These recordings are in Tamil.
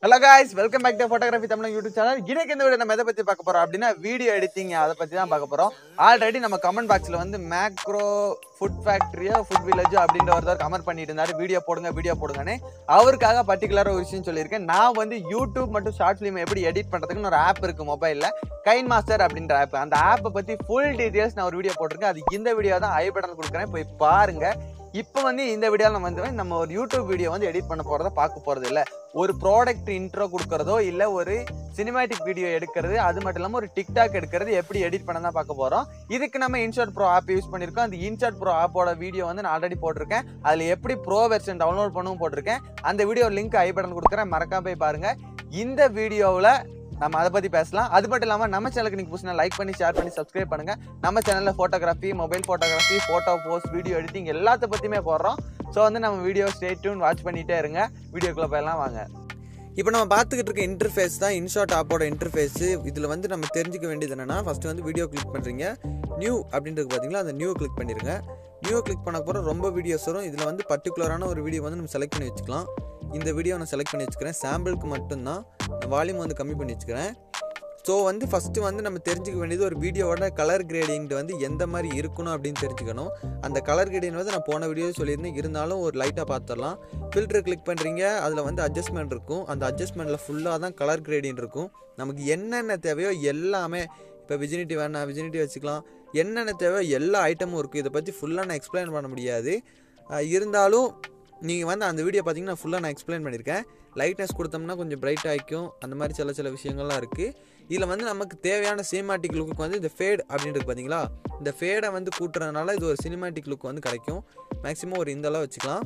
hello guys welcome back to photography Tamil YouTube channel இன்னைக்கு இந்த வீடியோ நம்ம எதை பத்தி பார்க்க போறோம் அப்படின்னா வீடியோ எடிட்டிங் அதை பத்தி தான் பார்க்க போறோம் ஆல்ரெடி நம்ம கமெண்ட் பாக்ஸ்ல வந்து மேக்ரோ ஃபுட் ஃபேக்டரியோ ஃபுட் வில்லேஜோ அப்படின்ற ஒருத்தர் கமெண்ட் பண்ணிட்டு இருந்தாரு வீடியோ போடுங்க வீடியோ போடுங்கன்னு அவருக்காக பர்டிகுலராக ஒரு விஷயம் சொல்லியிருக்கேன் நான் வந்து யூடியூப் மற்றும் ஷார்ட் ஃபிலிம் எப்படி எடிட் பண்றதுக்குன்னு ஒரு ஆப் இருக்கு மொபைல்ல கைன் மாஸ்டர் அப்படின்ற ஆப் அந்த ஆப்பை பத்தி ஃபுல் டீடைல்ஸ் நான் ஒரு வீடியோ போட்டிருக்கேன் அது இந்த வீடியோ தான் ஐ பட்டன் கொடுக்குறேன் போய் பாருங்க இப்போ வந்து இந்த வீடியோவில் நம்ம வந்து நம்ம ஒரு யூடியூப் வீடியோ வந்து எடிட் பண்ண போகிறத பார்க்க போகிறது இல்லை ஒரு ப்ராடக்ட் இன்ட்ரோ கொடுக்கறதோ இல்லை ஒரு சினிமேட்டிக் வீடியோ எடுக்கிறது அது மட்டும் இல்லாமல் ஒரு டிக்டாக் எடுக்கிறது எப்படி எடிட் பண்ண தான் பார்க்க போகிறோம் இதுக்கு நம்ம இன்ஷாட் ப்ரோ ஆப் யூஸ் பண்ணியிருக்கோம் அந்த இன்ஷாட் ப்ரோ ஆப்போட வீடியோ வந்து நான் ஆல்ரெடி போட்டிருக்கேன் அதில் எப்படி ப்ரோ வெர்ஷன் டவுன்லோட் பண்ணவும் போட்டிருக்கேன் அந்த வீடியோ லிங்க் ஐ பட்டன் கொடுக்குறேன் மறக்காம போய் பாருங்க இந்த வீடியோவில் நம்ம அதை பற்றி பேசலாம் அது மட்டும் இல்லாமல் நம்ம சேனலுக்கு நீங்கள் புதுசுனா லைக் பண்ணி ஷேர் பண்ணி சப்ஸ்கிரைப் பண்ணுங்க நம்ம சேனலில் photography mobile photography photo post video editing எல்லாத்த பற்றியுமே போடுறோம் ஸோ வந்து நம்ம வீடியோ ஸ்டேட் டியூன் வாட்ச் பண்ணிகிட்டே இருங்க வீடியோக்குள்ளே போயெல்லாம் வாங்க இப்போ நம்ம பார்த்துக்கிட்டு இருக்க இன்டர்ஃபேஸ் தான் இன்ஷாட் ஆப்போட இன்டர்ஃபேஸ் இதில் வந்து நம்ம தெரிஞ்சுக்க வேண்டியது என்னன்னா ஃபஸ்ட்டு வந்து வீடியோ கிளிக் பண்ணுறீங்க நியூ அப்படின்றது பார்த்தீங்களா அந்த நியூ கிளிக் பண்ணிடுங்க நியூ கிளிக் பண்ண போகிற ரொம்ப வீடியோஸ் வரும் இதில் வந்து பர்டிகுலரான ஒரு வீடியோ வந்து நம்ம செலக்ட் பண்ணி வச்சுக்கலாம் இந்த வீடியோ நான் செலக்ட் பண்ணி வச்சுக்கிறேன் சாம்பிளுக்கு மட்டும்தான் நான் வால்யூம் வந்து கம்மி பண்ணி வச்சுக்கிறேன் ஸோ வந்து ஃபஸ்ட்டு வந்து நம்ம தெரிஞ்சுக்க வேண்டியது ஒரு வீடியோவோட கலர் கிரேடிங் வந்து எந்த மாதிரி இருக்கணும் அப்படின்னு தெரிஞ்சுக்கணும் அந்த கலர் கிரேடிங் வந்து நான் போன வீடியோ சொல்லியிருந்தேன் இருந்தாலும் ஒரு லைட்டாக பார்த்துடலாம் ஃபில்டர் கிளிக் பண்ணுறீங்க அதில் வந்து அட்ஜஸ்ட்மெண்ட் இருக்கும் அந்த அட்ஜஸ்ட்மெண்ட்டில் ஃபுல்லாக தான் கலர் கிரேடிங் இருக்கும் நமக்கு என்னென்ன தேவையோ எல்லாமே இப்போ விஜினிட்டி வேணாம் விஜினிட்டி வச்சுக்கலாம் என்னென்ன தேவையோ எல்லா ஐட்டமும் இருக்குது இதை பற்றி ஃபுல்லாக நான் எக்ஸ்பிளைன் பண்ண முடியாது அஹ் இருந்தாலும் நீங்கள் வந்து அந்த வீடியோ பார்த்தீங்கன்னா ஃபுல்லாக நான் எக்ஸ்பிளைன் பண்ணியிருக்கேன் லைட்னஸ் கொடுத்தோம்னா கொஞ்சம் பிரைட் ஆகிக்கும் அந்த மாதிரி சில சில விஷயங்கள்லாம் இருக்குது இதில் வந்து நமக்கு தேவையான சினிமாட்டிக் லுக்கு வந்து இந்த ஃபேட் அப்படின்றது பார்த்தீங்களா இந்த ஃபேடை வந்து கூட்டுறதுனால இது ஒரு சினிமாட்டிக் லுக் வந்து கிடைக்கும் மேக்ஸிமம் ஒரு இந்த அளவு வச்சுக்கலாம்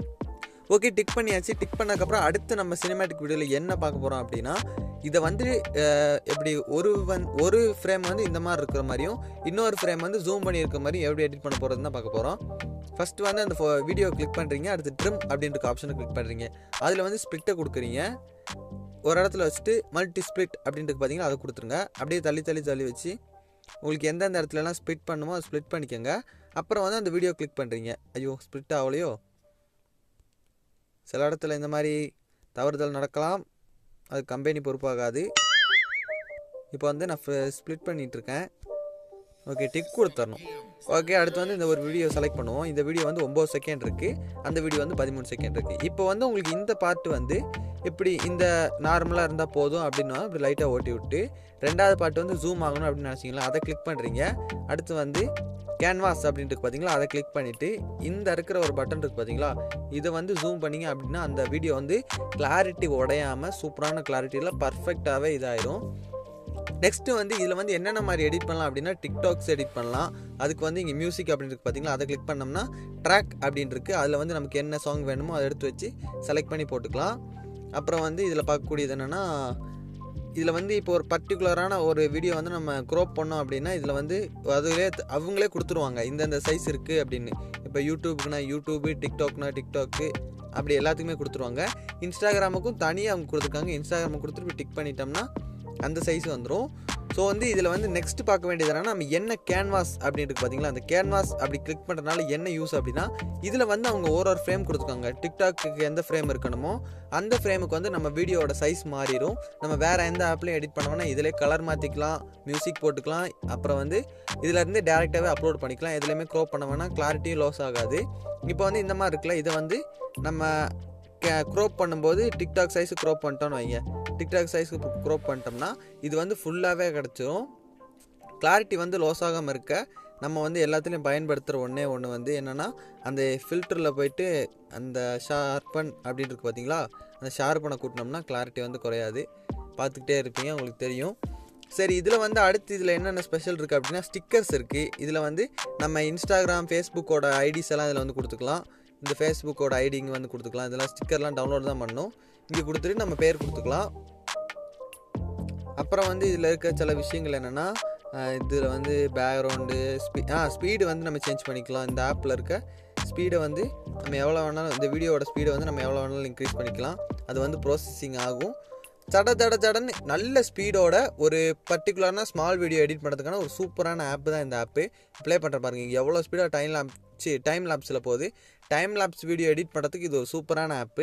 ஓகே டிக் பண்ணியாச்சு டிக் பண்ணக்கப்புறம் அடுத்து நம்ம சினிமாட்டிக் வீடியோவில் என்ன பார்க்க போகிறோம் அப்படின்னா இதை வந்து அஹ், எப்படி ஒரு வந் ஒரு ஃப்ரேம் வந்து இந்த மாதிரி இருக்கிற மாதிரியும் இன்னொரு ஃப்ரேம் வந்து ஜூம் பண்ணி இருக்கிற மாதிரி எப்படி எடிட் பண்ண போகிறதுன்னு தான் பார்க்க போகிறோம் ஃபஸ்ட்டு வந்து அந்த வீடியோ கிளிக் பண்ணுறீங்க அடுத்து ட்ரிம் அப்படின்ற ஆப்ஷனை கிளிக் பண்ணுறீங்க அதில் வந்து ஸ்ப்ளிட்டை கொடுக்குறீங்க ஒரு இடத்துல வச்சுட்டு மல்டி ஸ்ப்ளிட் அப்படின்றது பார்த்தீங்கன்னா அதை கொடுத்துருங்க அப்படியே தள்ளி தள்ளி தள்ளி வச்சு உங்களுக்கு எந்தெந்த இடத்துலலாம் ஸ்ப்ளிட் பண்ணுமோ அதை ஸ்ப்ளிட் பண்ணிக்கோங்க அப்புறம் வந்து அந்த வீடியோ கிளிக் பண்ணுறீங்க ஐயோ ஸ்ப்ளிட் ஆகலையோ சில இடத்துல இந்த மாதிரி தவறுதல் நடக்கலாம் அது கம்பெனி பொறுப்பாகாது இப்போ வந்து நான் ஸ்ப்ளிட் பண்ணிகிட்ருக்கேன் ஓகே டிக் கொடுத்துடணும் ஓகே அடுத்து வந்து இந்த ஒரு வீடியோ செலக்ட் பண்ணுவோம் இந்த வீடியோ வந்து ஒம்பது செகண்ட் இருக்குது அந்த வீடியோ வந்து பதிமூணு செகண்ட் இருக்குது இப்போ வந்து உங்களுக்கு இந்த பார்ட் வந்து இப்படி இந்த நார்மலாக இருந்தால் போதும் அப்படின்னா இப்படி லைட்டாக ஓட்டி விட்டு ரெண்டாவது பார்ட் வந்து ஜூம் ஆகணும் அப்படின்னு நினச்சிங்களா அதை கிளிக் பண்ணுறீங்க அடுத்து வந்து கேன்வாஸ் அப்படின்ட்டு பார்த்தீங்களா அதை கிளிக் பண்ணிவிட்டு இந்த இருக்கிற ஒரு பட்டன் இருக்குது பார்த்தீங்களா இதை வந்து ஜூம் பண்ணீங்க அப்படின்னா அந்த வீடியோ வந்து கிளாரிட்டி உடையாமல் சூப்பரான கிளாரிட்டியில் பர்ஃபெக்டாகவே இதாயிரும் நெக்ஸ்ட்டு வந்து இதில் வந்து என்னென்ன மாதிரி எடிட் பண்ணலாம் அப்படின்னா டிக்டாக்ஸ் எடிட் பண்ணலாம் அதுக்கு வந்து இங்கே மியூசிக் அப்படின்னு இருக்கு பார்த்தீங்களா அதை கிளிக் பண்ணோம்னா ட்ராக் அப்படின்னு இருக்குது அதில் வந்து நமக்கு என்ன சாங் வேணுமோ அதை எடுத்து வச்சு செலக்ட் பண்ணி போட்டுக்கலாம் அப்புறம் வந்து இதில் பார்க்கக்கூடியது என்னென்னா இதில் வந்து இப்போ ஒரு பர்டிகுலரான ஒரு வீடியோ வந்து நம்ம க்ரோப் பண்ணோம் அப்படின்னா இதில் வந்து அதுவே அவங்களே கொடுத்துருவாங்க இந்தந்த சைஸ் இருக்குது அப்படின்னு இப்போ யூடியூப்க்குனா யூடியூபு டிக்டாக்னா டிக்டாக்கு அப்படி எல்லாத்துக்குமே கொடுத்துருவாங்க இன்ஸ்டாகிராமுக்கும் தனியாக அவங்க கொடுத்துருக்காங்க இன்ஸ்டாகிராமுக்கு கொடுத்துட்டு டிக் பண்ணிட்டோம்னா அந்த சைஸ் வந்துடும் ஸோ வந்து இதில் வந்து நெக்ஸ்ட் பார்க்க வேண்டியது என்னன்னா நம்ம என்ன கேன்வாஸ் அப்படின்ட்டு பார்த்தீங்களா அந்த கேன்வாஸ் அப்படி கிளிக் பண்ணுறதுனால என்ன யூஸ் அப்படின்னா இதில் வந்து அவங்க ஒரு ஒரு ஃப்ரேம் கொடுத்துருக்காங்க டிக்டாக்கு எந்த ஃப்ரேம் இருக்கணுமோ அந்த ஃப்ரேமுக்கு வந்து நம்ம வீடியோவோட சைஸ் மாறிடும் நம்ம வேறு எந்த ஆப்லையும் எடிட் பண்ணோம்னா இதிலே கலர் மாற்றிக்கலாம் மியூசிக் போட்டுக்கலாம் அப்புறம் வந்து இதிலேருந்து டேரெக்டாகவே அப்லோட் பண்ணிக்கலாம் எதுலேயுமே க்ரோப் பண்ண வேணால் கிளாரிட்டியும் லாஸ் ஆகாது இப்போ வந்து இந்த மாதிரி இருக்குல்ல இதை வந்து நம்ம க்ரோப் பண்ணும்போது டிக்டாக் சைஸு க்ரோப் பண்ணிட்டோம்னு வைங்க டிக்டாக் சைஸுக்கு க்ரோப் பண்ணிட்டோம்னா இது வந்து ஃபுல்லாகவே கிடச்சிரும் கிளாரிட்டி வந்து லாஸ் ஆகாமல் இருக்க நம்ம வந்து எல்லாத்துலேயும் பயன்படுத்துகிற ஒன்றே ஒன்று வந்து என்னென்னா அந்த ஃபில்டரில் போயிட்டு அந்த ஷார்பன் அப்படின்னு இருக்கு பார்த்தீங்களா அந்த ஷார்பனை கூட்டினோம்னா கிளாரிட்டி வந்து குறையாது பார்த்துக்கிட்டே இருப்பீங்க உங்களுக்கு தெரியும் சரி இதில் வந்து அடுத்து இதில் என்னென்ன ஸ்பெஷல் இருக்குது அப்படின்னா ஸ்டிக்கர்ஸ் இருக்குது இதில் வந்து நம்ம இன்ஸ்டாகிராம் ஃபேஸ்புக்கோட ஐடிஸ் எல்லாம் இதில் வந்து கொடுத்துக்கலாம் இந்த ஃபேஸ்புக்கோட ஐடி இங்கே வந்து கொடுத்துக்கலாம் இதெல்லாம் ஸ்டிக்கர்லாம் டவுன்லோட் தான் பண்ணணும் இங்கே கொடுத்துட்டு நம்ம பேர் கொடுத்துக்கலாம் அப்புறம் வந்து இதில் இருக்க சில விஷயங்கள் என்னென்னா இதில் வந்து பேக்ரவுண்டு ஸ்பீ ஆ ஸ்பீடு வந்து நம்ம சேஞ்ச் பண்ணிக்கலாம் இந்த ஆப்பில் இருக்க ஸ்பீடை வந்து நம்ம எவ்வளோ வேணாலும் இந்த வீடியோவோட ஸ்பீடை வந்து நம்ம எவ்வளோ வேணாலும் இன்க்ரீஸ் பண்ணிக்கலாம் அது வந்து ப்ராசஸிங் ஆகும் தட தட தடன்னு நல்ல ஸ்பீடோட ஒரு பர்டிகுலரான ஸ்மால் வீடியோ எடிட் பண்ணுறதுக்கான ஒரு சூப்பரான ஆப் தான் இந்த ஆப்பு ப்ளே பண்ணுற பாருங்க இங்க எவ்வளோ ஸ்பீடாக டைம் லேப் டைம் லேப்ஸில் போகுது டைம் லேப்ஸ் வீடியோ எடிட் பண்ணுறதுக்கு இது ஒரு சூப்பரான ஆப்பு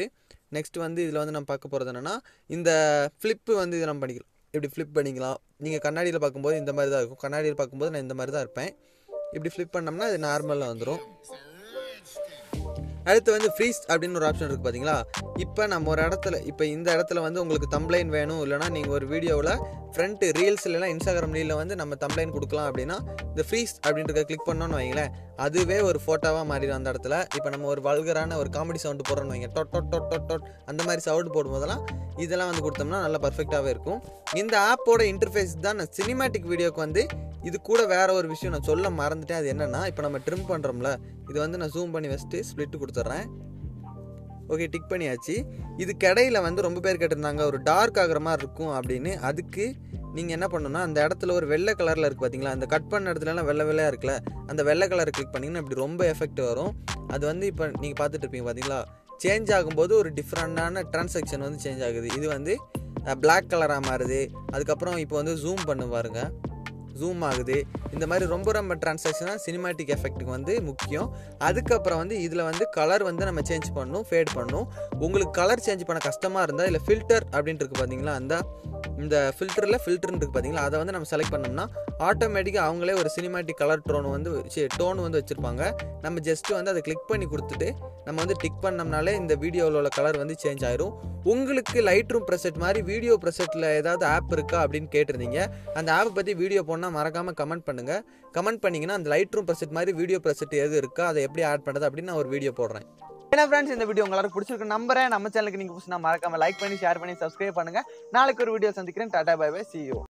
நெக்ஸ்ட் வந்து இதில் வந்து நம்ம பார்க்க போகிறது என்னென்னா இந்த ஃப்ளிப்பு வந்து இதை நம்ம பண்ணிக்கலாம் இப்படி ஃப்ளிப் பண்ணிக்கலாம் நீங்கள் கண்ணாடியில் பார்க்கும்போது இந்த மாதிரி தான் இருக்கும் கண்ணாடியில் பார்க்கும்போது நான் இந்த மாதிரி தான் இருப்பேன் இப்படி ஃப்ளிப் பண்ணோம்னா இது நார்மலாக வந்துடும் அடுத்து வந்து ஃப்ரீஸ் அப்படின்னு ஒரு ஆப்ஷன் இருக்குது பார்த்தீங்களா இப்போ நம்ம ஒரு இடத்துல இப்போ இந்த இடத்துல வந்து உங்களுக்கு தம்ப்ளைன் வேணும் இல்லைனா நீங்கள் ஒரு வீடியோவில் ஃப்ரண்ட் ரீல்ஸ் இல்லைனா இன்ஸ்டாகிராம் ரீலில் வந்து நம்ம தம்ப்ளைன் கொடுக்கலாம் அப்படின்னா இந்த ஃப்ரீஸ் அப்படின்றத கிளிக் பண்ணோன்னு வைங்களேன் அதுவே ஒரு ஃபோட்டோவாக மாறிடும் அந்த இடத்துல இப்போ நம்ம ஒரு வல்கரான ஒரு காமெடி சவுண்டு போடுறோன்னு வைங்க டொட் டொட் டொட் டொட் டொட் அந்த மாதிரி சவுண்டு போடும்போதெல்லாம் இதெல்லாம் வந்து கொடுத்தோம்னா நல்லா பர்ஃபெக்டாகவே இருக்கும் இந்த ஆப்போட இன்டர்ஃபேஸ் தான் நான் சினிமேட்டிக் வீடியோக்கு வந்து இது கூட வேற ஒரு விஷயம் நான் சொல்ல மறந்துட்டேன் அது என்னன்னா இப்போ நம்ம ட்ரிம் பண்ணுறோம்ல இது வந்து நான் ஜூம் பண்ணி வச்சுட்டு ஸ்ப்ளிட் கொடுத்துட்றேன் ஓகே டிக் பண்ணியாச்சு இது கடையில் வந்து ரொம்ப பேர் கேட்டிருந்தாங்க ஒரு டார்க் ஆகிற மாதிரி இருக்கும் அப்படின்னு அதுக்கு நீங்கள் என்ன பண்ணணும்னா அந்த இடத்துல ஒரு வெள்ளை கலரில் இருக்குது பார்த்தீங்களா அந்த கட் பண்ண இடத்துலலாம் வெள்ளை வெள்ளையாக இருக்குல்ல அந்த வெள்ளை கலர் கிளிக் பண்ணிங்கன்னா இப்படி ரொம்ப எஃபெக்ட் வரும் அது வந்து இப்போ நீங்கள் பார்த்துட்டு இருப்பீங்க பார்த்தீங்களா சேஞ்ச் ஆகும்போது ஒரு டிஃப்ரெண்டான டிரான்சாக்ஷன் வந்து சேஞ்ச் ஆகுது இது வந்து பிளாக் கலராக மாறுது அதுக்கப்புறம் இப்போ வந்து ஜூம் பண்ணு பாருங்க ஜூம் ஆகுது இந்த மாதிரி ரொம்ப ரொம்ப டிரான்சாக்ஷனாக சினிமாட்டிக் எஃபெக்ட்டுக்கு வந்து முக்கியம் அதுக்கப்புறம் வந்து இதில் வந்து கலர் வந்து நம்ம சேஞ்ச் பண்ணணும் ஃபேட் பண்ணணும் உங்களுக்கு கலர் சேஞ்ச் பண்ண கஷ்டமாக இருந்தால் இல்லை ஃபில்டர் அப்படின்ட்டு இருக்கு பார்த்தீங்களா அந்த இந்த ஃபில்டரில் ஃபில்டர்னு இருக்கு பார்த்தீங்களா அதை வந்து நம்ம செலக்ட் பண்ணோம்னா ஆட்டோமேட்டிக்காக அவங்களே ஒரு சினிமாட்டிக் கலர் டோன் வந்து டோன் வந்து வச்சுருப்பாங்க நம்ம ஜஸ்ட் வந்து அதை கிளிக் பண்ணி கொடுத்துட்டு நம்ம வந்து டிக் பண்ணோம்னாலே இந்த வீடியோவில் உள்ள கலர் வந்து சேஞ்ச் ஆயிரும் உங்களுக்கு லைட் ரூம் ப்ரெசெட் மாதிரி வீடியோ ப்ரெசெட்டில் ஏதாவது ஆப் இருக்கா அப்படின்னு கேட்டிருந்தீங்க அந்த ஆப்பை பற்றி வீடியோ போனால் மறக்காமல் கமெண்ட் பண்ணுங்கள் கமெண்ட் பண்ணிங்கன்னா அந்த லைட் ரூம் ப்ரெசெட் மாதிரி வீடியோ ப்ரெசெட் எது இருக்கா அதை எப்படி ஆட் பண்ணுறது அப்படின்னு நான் ஒரு வீடியோ போடுறேன் ஏன்னா ஃப்ரெண்ட்ஸ் இந்த வீடியோ உங்களுக்கு பிடிச்சிருக்கு நம்புறேன் நம்ம சேனலுக்கு நீங்க புதுசுனா மறக்காம லைக் பண்ணி ஷேர் பண்ணி சப்ஸ்கிரைப் பண்ணுங்க நாளைக்கு ஒரு வீடியோ சந்திக்கிறேன் டாடா பை பை சி யூ